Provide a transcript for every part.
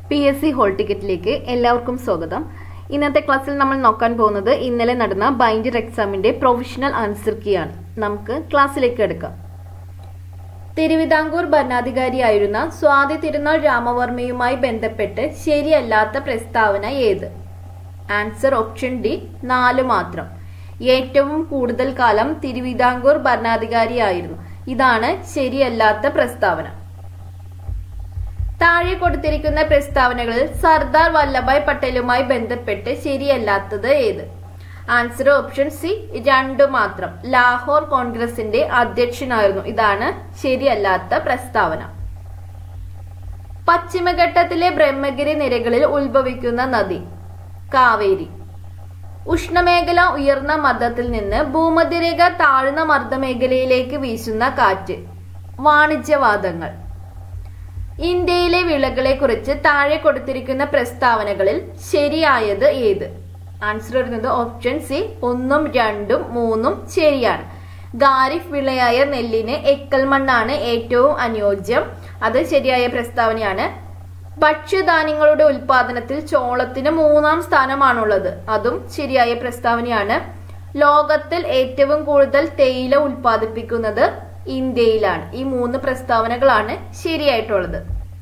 P S C hall ടിക്കറ്റിലേക്ക് എല്ലാവർക്കും സ്വാഗതം ഇന്നത്തെ ക്ലാസ്സിൽ നമ്മൾ നോക്കാൻ പോകുന്നത് ഇന്നലെ നടന്ന ബൈൻഡർ എക്സാമിന്റെ പ്രൊഫഷണൽ ആൻസർ കീ ആണ് നമുക്ക് ക്ലാസ്സിലേക്ക് എടുക്കാം തിരുവിതാംകൂർ ഭരണാധികാരിയായിരുന്ന സ്വാതി തിരുനാൾ രാമവർമ്മയുമായി ബന്ധപ്പെട്ട് ശരിയല്ലാത്ത പ്രസ്താവന ഏത് ആൻസർ ഓപ്ഷൻ ഡി നാല് മാത്രം ഏറ്റവും കൂടുതൽ കാലം തിരുവിതാംകൂർ ഭരണാധികാരിയായിരുന്നു ഇതാണ് ശരിയല്ലാത്ത പ്രസ്താവന താഴെ കൊടുത്തിരിക്കുന്ന പ്രസ്താവനകളിൽ സർദാർ വല്ലഭായ് പട്ടേലുമായി ബന്ധപ്പെട്ട് ശരിയല്ലാത്തത് ഏത് ആൻസർ ഓപ്ഷൻ സി രണ്ടു മാത്രം ലാഹോർ കോൺഗ്രസിന്റെ അധ്യക്ഷനായിരുന്നു ഇതാണ് ശരിയല്ലാത്ത പ്രസ്താവന പശ്ചിമഘട്ടത്തിലെ ബ്രഹ്മഗിരി നിരകളിൽ ഉത്ഭവിക്കുന്ന നദി കാവേരി ഉഷ്ണമേഖല ഉയർന്ന മർദ്ദത്തിൽ നിന്ന് ഭൂമധ്യരേഖ താഴ്ന്ന മർദ്ദമേഖലയിലേക്ക് വീശുന്ന കാറ്റ് വാണിജ്യവാദങ്ങൾ ഇന്ത്യയിലെ വിളകളെ കുറിച്ച് താഴെ കൊടുത്തിരിക്കുന്ന പ്രസ്താവനകളിൽ ശരിയായത് ഏത് ആൻസർ വരുന്നത് ഓപ്ഷൻ സി ഒന്നും രണ്ടും മൂന്നും ശരിയാണ് ഖാരിഫ് വിളയായ നെല്ലിന് എക്കൽ മണ്ണാണ് ഏറ്റവും അനുയോജ്യം അത് ശരിയായ പ്രസ്താവനയാണ് ഭക്ഷ്യധാന്യങ്ങളുടെ ഉൽപാദനത്തിൽ ചോളത്തിന് മൂന്നാം സ്ഥാനമാണുള്ളത് അതും ശരിയായ പ്രസ്താവനയാണ് ലോകത്തിൽ ഏറ്റവും കൂടുതൽ തേയില ഉൽപ്പാദിപ്പിക്കുന്നത് ഇന്ത്യയിലാണ് ഈ മൂന്ന് പ്രസ്താവനകളാണ് ശരിയായിട്ടുള്ളത്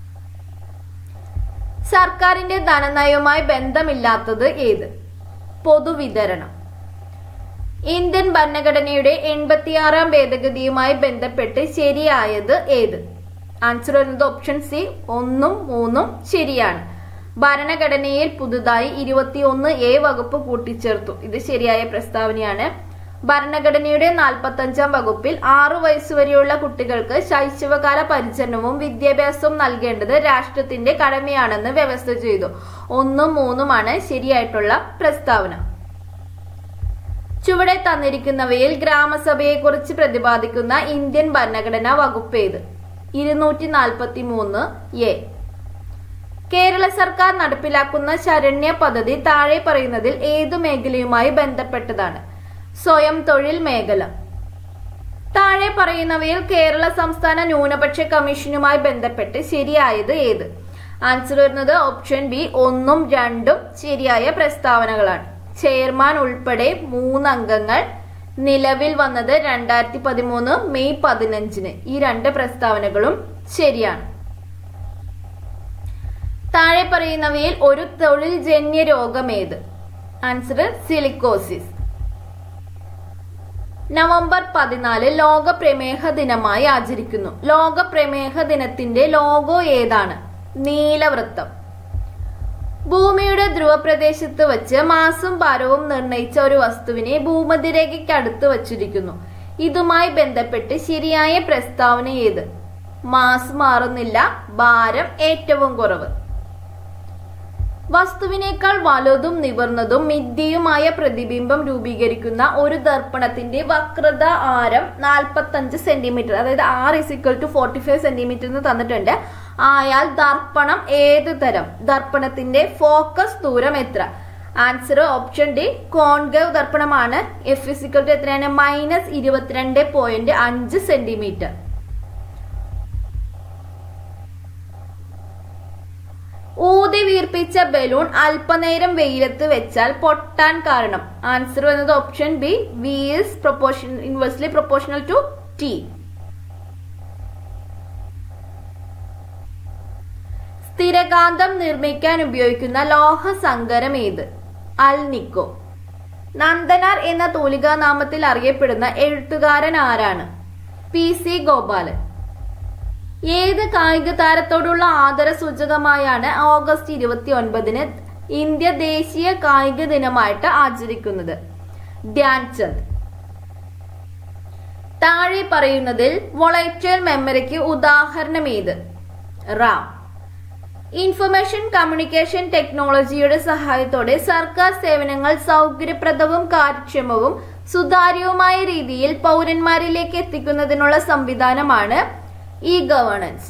സർക്കാരിന്റെ ധനനയവുമായി ബന്ധമില്ലാത്തത് ഏത് പൊതുവിതരണം ഇന്ത്യൻ ഭരണഘടനയുടെ എൺപത്തിയാറാം ഭേദഗതിയുമായി ബന്ധപ്പെട്ട് ശരിയായത് ഏത് ആൻസർ വരുന്നത് ഓപ്ഷൻ സി ഒന്നും മൂന്നും ശരിയാണ് ഭരണഘടനയിൽ പുതുതായി ഇരുപത്തിയൊന്ന് എ വകുപ്പ് കൂട്ടിച്ചേർത്തു ഇത് ശരിയായ പ്രസ്താവനയാണ് ഭരണഘടനയുടെ നാൽപ്പത്തി അഞ്ചാം വകുപ്പിൽ ആറു വയസ്സുവരെയുള്ള കുട്ടികൾക്ക് ശൈശവകാല പരിചരണവും വിദ്യാഭ്യാസവും നൽകേണ്ടത് രാഷ്ട്രത്തിന്റെ കടമയാണെന്ന് വ്യവസ്ഥ ചെയ്തു ഒന്നും മൂന്നുമാണ് ശരിയായിട്ടുള്ള പ്രസ്താവന ചുവടെ തന്നിരിക്കുന്നവയിൽ ഗ്രാമസഭയെക്കുറിച്ച് പ്രതിപാദിക്കുന്ന ഇന്ത്യൻ ഭരണഘടനാ വകുപ്പ് ഏത് ഇരുന്നൂറ്റി നാൽപ്പത്തി മൂന്ന് എ കേരള സർക്കാർ നടപ്പിലാക്കുന്ന ശരണ്യ പദ്ധതി താഴെ പറയുന്നതിൽ ഏതു മേഖലയുമായി ബന്ധപ്പെട്ടതാണ് സ്വയം തൊഴിൽ മേഖല താഴെ പറയുന്നവയിൽ കേരള സംസ്ഥാന ന്യൂനപക്ഷ കമ്മീഷനുമായി ബന്ധപ്പെട്ട് ശരിയായത് ഏത് ആൻസർ വരുന്നത് ഓപ്ഷൻ ബി ഒന്നും രണ്ടും ശരിയായ പ്രസ്താവനകളാണ് ചെയർമാൻ ഉൾപ്പെടെ മൂന്ന് അംഗങ്ങൾ നിലവിൽ വന്നത് രണ്ടായിരത്തി പതിമൂന്ന് മെയ് പതിനഞ്ചിന് ഈ രണ്ട് പ്രസ്താവനകളും ശരിയാണ് താഴെ പറയുന്നവയിൽ ഒരു തൊഴിൽ ജന്യ രോഗം ഏത് ആൻസർ സിലിക്കോസിസ് നവംബർ പതിനാല് ലോക പ്രമേഹ ദിനമായി ആചരിക്കുന്നു ലോക പ്രമേഹ ദിനത്തിന്റെ ലോഗോ ഏതാണ് നീലവൃത്തം ഭൂമിയുടെ ധ്രുവപ്രദേശത്ത് വെച്ച് മാസം ഭാരവും നിർണയിച്ച ഒരു വസ്തുവിനെ ഭൂമധ്യരേഖയ്ക്ക് അടുത്ത് വച്ചിരിക്കുന്നു ഇതുമായി ബന്ധപ്പെട്ട് ശരിയായ പ്രസ്താവന ഏത് മാസ് മാറുന്നില്ല ഭാരം ഏറ്റവും കുറവ് വസ്തുവിനേക്കാൾ വലുതും നിവർന്നതും മിഥ്യയുമായ പ്രതിബിംബം രൂപീകരിക്കുന്ന ഒരു ദർപ്പണത്തിന്റെ വക്രത ആരം നാൽപ്പത്തഞ്ച് സെന്റിമീറ്റർ അതായത് R is equal to forty five centimetre എന്ന് തന്നിട്ടുണ്ട് ആയാൽ ദർപ്പണം ഏത് തരം ദർപ്പണത്തിന്റെ ഫോക്കസ് ദൂരം എത്ര ആൻസർ ഓപ്ഷൻ ഡി കോൺഗവ് ദർപ്പണമാണ് എഫ് ഇസിക്കൽ ടു എത്രയാണ് മൈനസ് ഇരുപത്തിരണ്ട് പോയിന്റ് അഞ്ച് സെന്റിമീറ്റർ ഊതി വീർപ്പിച്ച ബലൂൺ അല്പനേരം വെയിലത്ത് വെച്ചാൽ പൊട്ടാൻ കാരണം ആൻസർ വന്നത് option B V is proportion inversely proportional to T സ്ഥിരകാന്തം നിർമ്മിക്കാൻ ഉപയോഗിക്കുന്ന ലോഹ സങ്കരം ഏത് അൽനിക്കോ നന്ദനാർ എന്ന തൂലികാനാമത്തിൽ അറിയപ്പെടുന്ന എഴുത്തുകാരൻ ആരാണ് പി സി ഗോപാലൻ ഏത് കായിക താരത്തോടുള്ള ആദര സൂചകമായാണ് ഓഗസ്റ്റ് ഇരുപത്തി ഒൻപതിന് ഇന്ത്യ ദേശീയ കായിക ദിനമായിട്ട് ആചരിക്കുന്നത് ധ്യാൻചന്ദ് താഴെ പറയുന്നതിൽ വൊളൈറ്റൽ മെമ്മറിക്ക് ഉദാഹരണം ഏത് റാം ഇൻഫർമേഷൻ കമ്മ്യൂണിക്കേഷൻ ടെക്നോളജിയുടെ സഹായത്തോടെ സർക്കാർ സേവനങ്ങൾ സൗകര്യപ്രദവും കാര്യക്ഷമവും സുതാര്യവുമായ രീതിയിൽ പൗരന്മാരിലേക്ക് എത്തിക്കുന്നതിനുള്ള സംവിധാനമാണ് ഇ ഗവേണൻസ്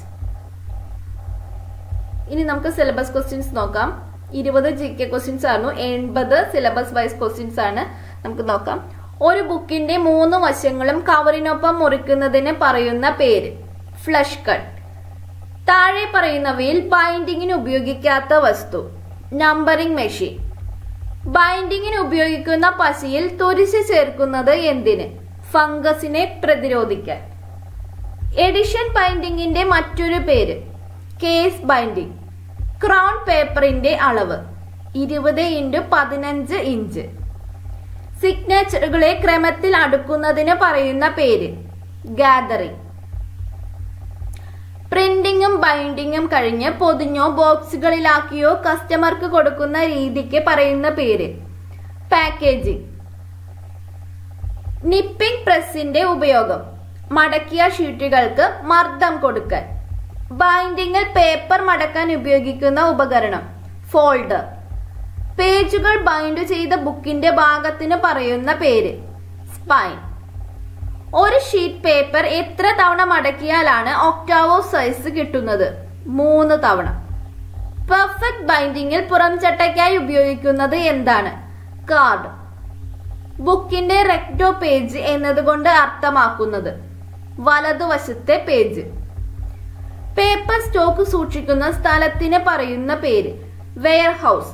ഇനി നമുക്ക് സിലബസ് ക്വസ്റ്റ്യൻസ് നോക്കാം ഇരുപത് ജി കെ ക്വസ്റ്റ്യൻസ് ആയിരുന്നു എൺപത് സിലബസ് വൈസ് ക്വസ്റ്റ്യൻസ് ആണ് നമുക്ക് നോക്കാം ഒരു ബുക്കിന്റെ മൂന്ന് വശങ്ങളും കവറിനൊപ്പം മുറിക്കുന്നതിന് പറയുന്ന പേര് ഫ്ലഷ് കട്ട് താഴെ പറയുന്നവയിൽ ബൈൻഡിങ്ങിന് ഉപയോഗിക്കാത്ത വസ്തു നമ്പറിംഗ് മെഷീൻ ബൈൻഡിങ്ങിന് ഉപയോഗിക്കുന്ന പശയിൽ തുരിശ് ചേർക്കുന്നത് എന്തിന് ഫംഗസിനെ പ്രതിരോധിക്കാൻ എഡിഷൻ ബൈൻഡിങ്ങിന്റെ മറ്റൊരു പേര് കേസ് ബൈൻഡിങ് ക്രൗൺ പേപ്പറിന്റെ അളവ് ഇരുപത് ഇൻറ്റു പതിനഞ്ച് ഇഞ്ച് സിഗ്നേച്ചറുകളെ ക്രമത്തിൽ അടുക്കുന്നതിന് പറയുന്ന പേര് ഗാദറിംഗ് പ്രിന്റിങ്ങും ബൈൻഡിങ്ങും കഴിഞ്ഞ് പൊതിഞ്ഞോ ബോക്സുകളിലാക്കിയോ കസ്റ്റമർക്ക് കൊടുക്കുന്ന രീതിക്ക് പറയുന്ന പേര് പാക്കേജിംഗ് നിപ്പിംഗ് പ്രസിന്റെ ഉപയോഗം മടക്കിയ ഷീറ്റുകൾക്ക് മർദ്ദം കൊടുക്കൽ ബൈൻഡിങ്ങിൽ പേപ്പർ മടക്കാൻ ഉപയോഗിക്കുന്ന ഉപകരണം ഫോൾഡർ പേജുകൾ ബൈൻഡ് ചെയ്ത ബുക്കിന്റെ ഭാഗത്തിന് പറയുന്ന പേര് സ്പൈൻ ഒരു ഷീറ്റ് പേപ്പർ എത്ര തവണ മടക്കിയാലാണ് ഒക്ടാവോ സൈസ് കിട്ടുന്നത് മൂന്ന് തവണ പെർഫെക്റ്റ് ബൈൻഡിങ്ങിൽ പുറംചട്ടയ്ക്കായി ഉപയോഗിക്കുന്നത് എന്താണ് കാർഡ് ബുക്കിന്റെ റെക്ടോ പേജ് എന്നതുകൊണ്ട് അർത്ഥമാക്കുന്നത് വലതുവശത്തെ പേജ് പേപ്പർ സ്റ്റോക്ക് സൂക്ഷിക്കുന്ന സ്ഥലത്തിന് പറയുന്ന പേര് വെയർ ഹൗസ്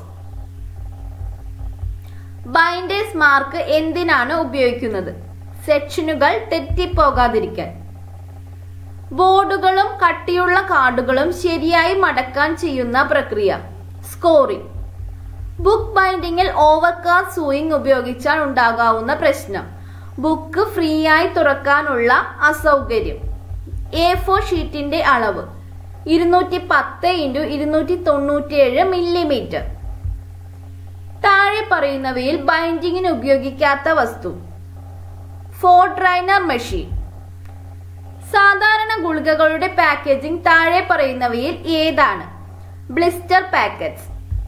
ബൈൻഡേഴ്സ് മാർക്ക് എന്തിനാണ് ഉപയോഗിക്കുന്നത് സെക്ഷനുകൾ തെറ്റിപ്പോകാതിരിക്കാൻ ബോർഡുകളും കട്ടിയുള്ള കാർഡുകളും ശരിയായി മടക്കാൻ ചെയ്യുന്ന പ്രക്രിയ സ്കോറിംഗ് ബുക്ക് ബൈൻഡിങ്ങിൽ ഓവർകാർ സൂയിങ് ഉപയോഗിച്ചാൽ ഉണ്ടാകാവുന്ന പ്രശ്നം ബുക്ക് ഫ്രീ ആയി തുറക്കാനുള്ള അസൗകര്യം എ ഫോർ ഷീറ്റിന്റെ അളവ് ഇരുന്നൂറ്റി പത്ത് ഇൻറ്റു ഇരുന്നൂറ്റി തൊണ്ണൂറ്റിയേഴ് മില്ലിമീറ്റർ താഴെ പറയുന്നവയിൽ ബൈൻഡിങ്ങിന് ഉപയോഗിക്കാത്ത വസ്തു ഫോർഡ്രൈനർ മെഷീൻ സാധാരണ ഗുളികകളുടെ പാക്കേജിംഗ് താഴെ പറയുന്നവയിൽ ഏതാണ് ബ്ലിസ്റ്റർ പാക്കറ്റ്സ്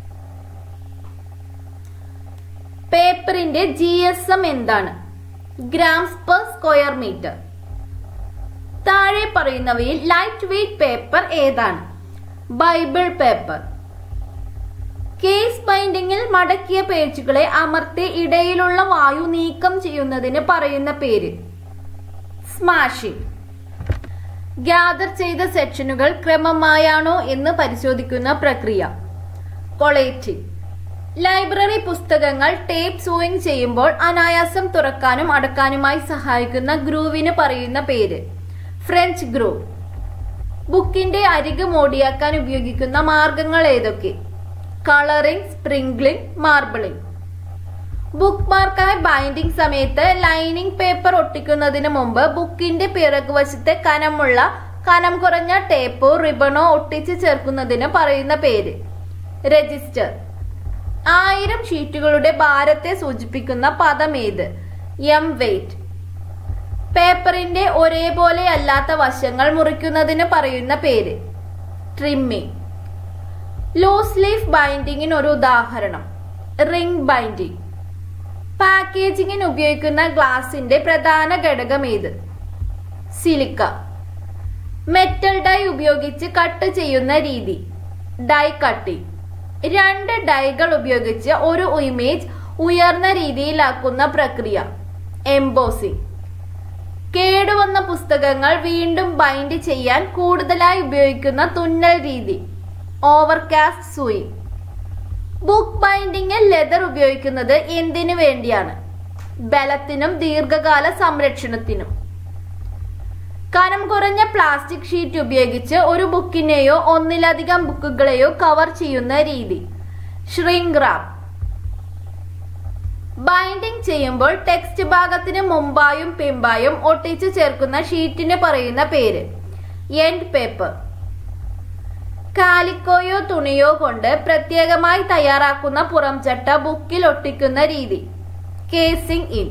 പേപ്പറിന്റെ ജി എസ് എം എന്താണ് ഗ്രാംസ് പെർ സ്ക്വയർ മീറ്റർ താഴെ പറയുന്നവയിൽ ലൈറ്റ് വെയ്റ്റ് പേപ്പർ ഏതാണ് ബൈബിൾ പേപ്പർ കേസ് ബൈൻഡിങ്ങിൽ മടക്കിയ പേജുകളെ അമർത്തി ഇടയിലുള്ള വായു നീക്കം ചെയ്യുന്നതിന് പറയുന്ന പേര് സ്മാഷിംഗ് ഗ്യാദർ ചെയ്ത സെക്ഷനുകൾ ക്രമമായാണോ എന്ന് പരിശോധിക്കുന്ന പ്രക്രിയ കൊളേറ്റിംഗ് ലൈബ്രറി പുസ്തകങ്ങൾ ടേപ്പ് സൂയിങ് ചെയ്യുമ്പോൾ അനായാസം തുറക്കാനും അടക്കാനുമായി സഹായിക്കുന്ന ഗ്രൂവിന് പറയുന്ന പേര് ഫ്രഞ്ച് ഗ്രൂവ് ബുക്കിന്റെ അരിക് മോടിയാക്കാൻ ഉപയോഗിക്കുന്ന മാർഗങ്ങൾ ഏതൊക്കെ കളറിംഗ് സ്പ്രിംഗ്ലിംഗ് മാർബിളിംഗ് ബുക്ക് മാർക്കായി ബൈൻഡിംഗ് സമയത്ത് ലൈനിങ് പേപ്പർ ഒട്ടിക്കുന്നതിന് മുമ്പ് ബുക്കിന്റെ പിറകുവശത്തെ കനമുള്ള കനം കുറഞ്ഞ ടേപ്പോ റിബണോ ഒട്ടിച്ച് ചേർക്കുന്നതിന് പറയുന്ന പേര് രജിസ്റ്റർ ആയിരം ഷീറ്റുകളുടെ ഭാരത്തെ സൂചിപ്പിക്കുന്ന പദം ഏത് എം വെയിറ്റ് പേപ്പറിന്റെ ഒരേപോലെ അല്ലാത്ത വശങ്ങൾ മുറിക്കുന്നതിന് പറയുന്ന പേര് ട്രിമ്മിംഗ് ലൂസ് ലീഫ് ബൈൻഡിങ്ങിന് ഒരു ഉദാഹരണം റിംഗ് ബൈൻഡിംഗ് പാക്കേജിങ്ങിന് ഉപയോഗിക്കുന്ന ഗ്ലാസിന്റെ പ്രധാന ഘടകം ഏത് സിലിക്ക മെറ്റൽ ഡൈ ഉപയോഗിച്ച് കട്ട് ചെയ്യുന്ന രീതി ഡൈ കട്ടിംഗ് രണ്ട് ഡൈകൾ ഉപയോഗിച്ച് ഒരു ഇമേജ് ഉയർന്ന രീതിയിലാക്കുന്ന പ്രക്രിയ എംബോസിംഗ് കേടുവന്ന പുസ്തകങ്ങൾ വീണ്ടും ബൈൻഡ് ചെയ്യാൻ കൂടുതലായി ഉപയോഗിക്കുന്ന തുന്നൽ രീതി ഓവർകാസ്റ്റ് സൂയി ബുക്ക് ബൈൻഡിങ്ങിൽ ലെതർ ഉപയോഗിക്കുന്നത് എന്തിനു വേണ്ടിയാണ് ബലത്തിനും ദീർഘകാല സംരക്ഷണത്തിനും കനം കുറഞ്ഞ പ്ലാസ്റ്റിക് ഷീറ്റ് ഉപയോഗിച്ച് ഒരു ബുക്കിനെയോ ഒന്നിലധികം ബുക്കുകളെയോ കവർ ചെയ്യുന്ന രീതി ഷ്രിങ്ക് റാപ്പ് ബൈൻഡിംഗ് ചെയ്യുമ്പോൾ ടെക്സ്റ്റ് ഭാഗത്തിന് മുമ്പായും പിമ്പായും ഒട്ടിച്ചു ചേർക്കുന്ന ഷീറ്റിന് പറയുന്ന പേര് എൻഡ് പേപ്പർ കാലിക്കോയോ തുണിയോ കൊണ്ട് പ്രത്യേകമായി തയ്യാറാക്കുന്ന പുറംചട്ട ബുക്കിൽ ഒട്ടിക്കുന്ന രീതി കേസിംഗ് ഇൻ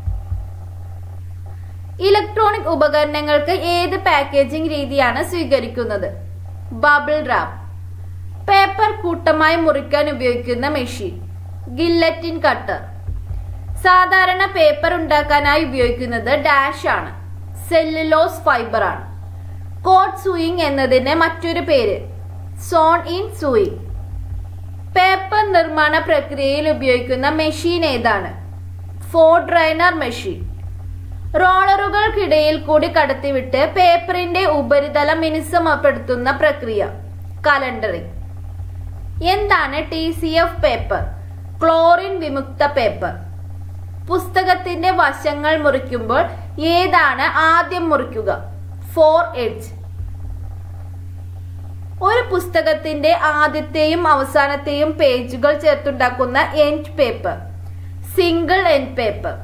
ഇലക്ട്രോണിക് ഉപകരണങ്ങൾക്ക് ഏത് പാക്കേജിംഗ് രീതിയാണ് സ്വീകരിക്കുന്നത് ബബിൾ റാപ്പ് പേപ്പർ കൂട്ടമായി മുറിക്കാൻ ഉപയോഗിക്കുന്ന മെഷീൻ ഗില്ലറ്റിൻ കട്ടർ സാധാരണ പേപ്പർ ഉണ്ടാക്കാനായി ഉപയോഗിക്കുന്നത് ഡാഷ് ആണ് സെല്ലുലോസ് ഫൈബർ ആണ് കോട്ട് സൂയിങ് എന്നതിന് മറ്റൊരു പേര് സോൺ ഇൻ സൂയിങ് പേപ്പർ നിർമ്മാണ പ്രക്രിയയിൽ ഉപയോഗിക്കുന്ന മെഷീൻ ഏതാണ് ഫോർ ഡ്രൈനർ മെഷീൻ റോളറുകൾക്കിടയിൽ കൂടി കടത്തിവിട്ട് പേപ്പറിന്റെ ഉപരിതലം മിനുസമപ്പെടുത്തുന്ന പ്രക്രിയ കലണ്ടറിംഗ് എന്താണ് T C F paper chlorine വിമുക്ത പേപ്പർ പുസ്തകത്തിന്റെ വശങ്ങൾ മുറിക്കുമ്പോൾ ഏതാണ് ആദ്യം മുറിക്കുക ഫോർ എഡ്ജ് ഒരു പുസ്തകത്തിന്റെ ആദ്യത്തെയും അവസാനത്തെയും പേജുകൾ ചേർത്തുണ്ടാക്കുന്ന end paper single end paper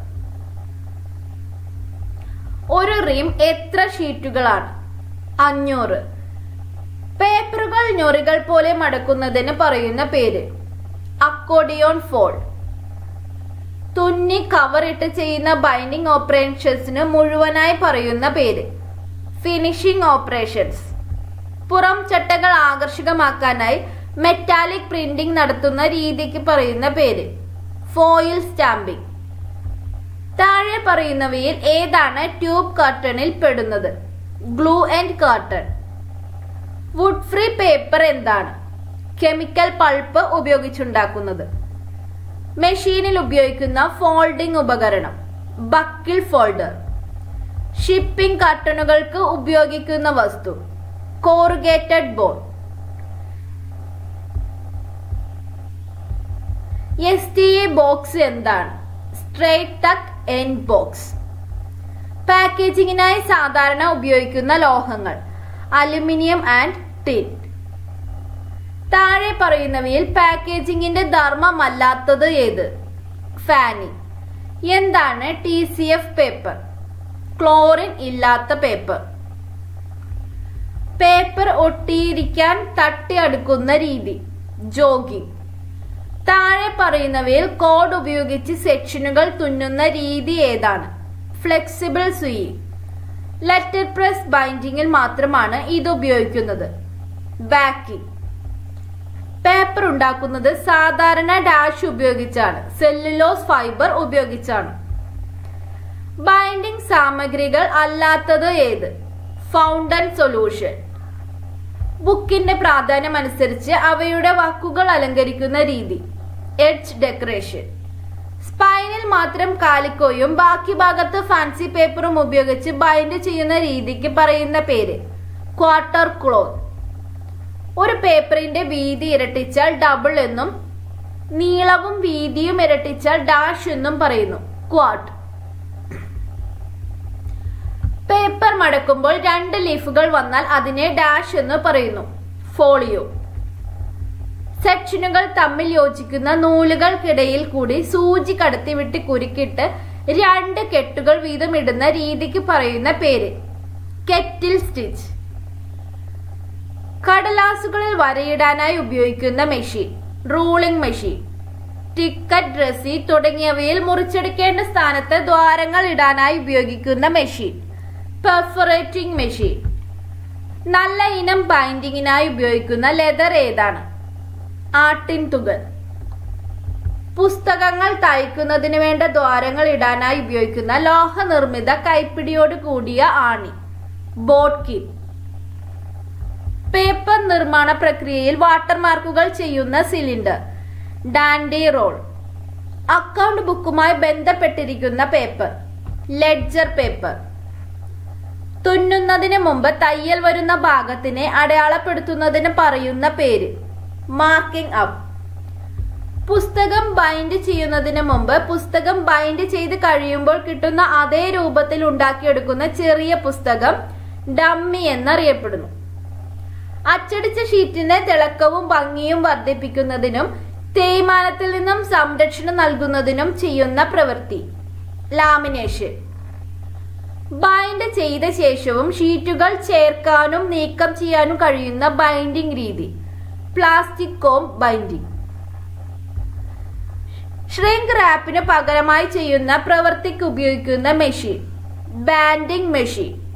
ഒരു റീം എത്ര ഷീറ്റുകളാണ് അഞ്ഞൂറ് പേപ്പറുകൾ ഞൊറികൾ പോലെ മടക്കുന്നതിന് പറയുന്ന പേര് അക്കോഡിയോൺ ഫോൾഡ് തുന്നി കവറിട്ട് ചെയ്യുന്ന ബൈൻഡിംഗ് ഓപ്പറേഷൻസിന് മുഴുവനായി പറയുന്ന പേര് ഫിനിഷിംഗ് ഓപ്പറേഷൻസ് പുറം ചട്ടകൾ ആകർഷകമാക്കാനായി മെറ്റാലിക് പ്രിന്റിംഗ് നടത്തുന്ന രീതിക്ക് പറയുന്ന പേര് ഫോയിൽ സ്റ്റാമ്പിംഗ് താഴെ പറയുന്നവയിൽ ഏതാണ് ട്യൂബ് കർട്ടണിൽ പെടുന്നത് glue and carton wood free paper എന്താണ് കെമിക്കൽ പൾപ്പ് ഉപയോഗിച്ചുണ്ടാക്കുന്നത് മെഷീനിൽ ഉപയോഗിക്കുന്ന ഫോൾഡിംഗ് ഉപകരണം ബക്കിൾ ഫോൾഡർ ഷിപ്പിംഗ് കർട്ടണുകൾക്ക് ഉപയോഗിക്കുന്ന വസ്തു corrugated board S T A box എന്താണ് സ്ട്രേറ്റ് ടക്ക് എൻഡ് ബോക്സ് പാക്കേജിങ്ങിനായി സാധാരണ ഉപയോഗിക്കുന്ന ലോഹങ്ങൾ അലുമിനിയം ആൻഡ് ടിൻ താഴെ പറയുന്നവയിൽ പാക്കേജിങ്ങിന്റെ ധർമ്മമല്ലാത്തത് ഏത് ഫാനി എന്താണ് T C F paper chlorine ഇല്ലാത്ത പേപ്പർ പേപ്പർ ഒട്ടിയിരിക്കാൻ തട്ടിയടുക്കുന്ന രീതി ജോഗിംഗ് താഴെ പറയുന്നവയിൽ കോഡ് ഉപയോഗിച്ച് സെക്ഷനുകൾ തുന്നുന്ന രീതി ഏതാണ് ഫ്ലെക്സിബിൾ സുയി ലെറ്റർ പ്രസ് ബൈൻഡിങ്ങിൽ മാത്രമാണ് ഇത് ഉപയോഗിക്കുന്നത് ബാക്കിംഗ് പേപ്പർ ഉണ്ടാക്കുന്നത് സാധാരണ ഡാഷ് ഉപയോഗിച്ചാണ് സെല്ലുലോസ് ഫൈബർ ഉപയോഗിച്ചാണ് ബൈൻഡിംഗ് സാമഗ്രികൾ അല്ലാത്തത് ഏത് ഫൗണ്ടൻ സൊല്യൂഷൻ ബുക്കിന്റെ പ്രാധാന്യം അനുസരിച്ച് അവയുടെ വാക്കുകൾ അലങ്കരിക്കുന്ന രീതി എഡ്ജ് ഡെക്കറേഷൻ സ്പൈനിൽ മാത്രം കാലിക്കോയും ബാക്കി ഭാഗത്ത് ഫാൻസി പേപ്പറും ഉപയോഗിച്ച് ബൈൻഡ് ചെയ്യുന്ന രീതിക്ക് പറയുന്ന പേര് ക്വാർട്ടർ ക്ലോത്ത് ഒരു പേപ്പറിന്റെ വീതി ഇരട്ടിച്ചാൽ ഡബിൾ എന്നും നീളവും വീതിയും ഇരട്ടിച്ചാൽ ഡാഷ് എന്നും പറയുന്നു ക്വാട്ട് പേപ്പർ മടക്കുമ്പോൾ രണ്ട് ലീഫുകൾ വന്നാൽ അതിനെ ഡാഷ് എന്ന് പറയുന്നു ഫോളിയോ സെക്ഷനുകൾ തമ്മിൽ യോജിക്കുന്ന നൂലുകൾക്കിടയിൽ കൂടി സൂചി കടത്തിവിട്ട് കുരുക്കിട്ട് രണ്ട് കെട്ടുകൾ വീതം ഇടുന്ന രീതിക്ക് പറയുന്ന പേര് കെറ്റിൽ സ്റ്റിച്ച് കടലാസുകളിൽ വരയിടാനായി ഉപയോഗിക്കുന്ന machine ruling machine ticket receipt തുടങ്ങിയവയിൽ മുറിച്ചെടുക്കേണ്ട സ്ഥാനത്ത് ദ്വാരങ്ങൾ ഇടാനായി ഉപയോഗിക്കുന്ന മെഷീൻ പെർഫറേറ്റിംഗ് മെഷീൻ നല്ല ഇനം ബൈൻഡിങ്ങിനായി ഉപയോഗിക്കുന്ന ലെതർ ഏതാണ് ആട്ടിൻ തുകൽ പുസ്തകങ്ങൾ തയ്ക്കുന്നതിന് വേണ്ട ദ്വാരങ്ങൾ ഇടാനായി ഉപയോഗിക്കുന്ന ലോഹനിർമ്മിത കൈപ്പിടിയോട് കൂടിയ ആണി ബോട്ട്കിൻ പേപ്പർ നിർമ്മാണ പ്രക്രിയയിൽ വാട്ടർമാർക്കുകൾ ചെയ്യുന്ന സിലിണ്ടർ ഡാൻഡി റോൾ അക്കൗണ്ട് ബുക്കുമായി ബന്ധപ്പെട്ടിരിക്കുന്ന പേപ്പർ ലെഡ്ജർ പേപ്പർ തുന്നുന്നതിന് മുമ്പ് തയ്യൽ വരുന്ന ഭാഗത്തിനെ അടയാളപ്പെടുത്തുന്നതിന് പറയുന്ന പേര് മാർക്കിംഗ് അപ്പ് പുസ്തകം ബൈൻഡ് ചെയ്യുന്നതിന് മുമ്പ് പുസ്തകം ബൈൻഡ് ചെയ്ത് കഴിയുമ്പോൾ കിട്ടുന്ന അതേ രൂപത്തിൽ ഉണ്ടാക്കിയെടുക്കുന്ന ചെറിയ പുസ്തകം ഡമ്മി എന്നറിയപ്പെടുന്നു അച്ചടിച്ച ഷീറ്റിന്റെ തിളക്കവും ഭംഗിയും വർദ്ധിപ്പിക്കുന്നതിനും തേയ്മാനത്തിൽ നിന്നും സംരക്ഷണം നൽകുന്നതിനും ചെയ്യുന്ന പ്രവൃത്തി ലാമിനേഷൻ ബൈൻഡ് ചെയ്ത ശേഷവും ഷീറ്റുകൾ ചേർക്കാനും നീക്കം ചെയ്യാനും കഴിയുന്ന ബൈൻഡിംഗ് രീതി പ്ലാസ്റ്റിക് കോം ബൈൻഡിംഗ് ഷ്രിങ്ക് റാപ്പിന് പകരമായി ചെയ്യുന്ന പ്രവൃത്തിക്ക് ഉപയോഗിക്കുന്ന മെഷീൻ ബാൻഡിംഗ് മെഷീൻ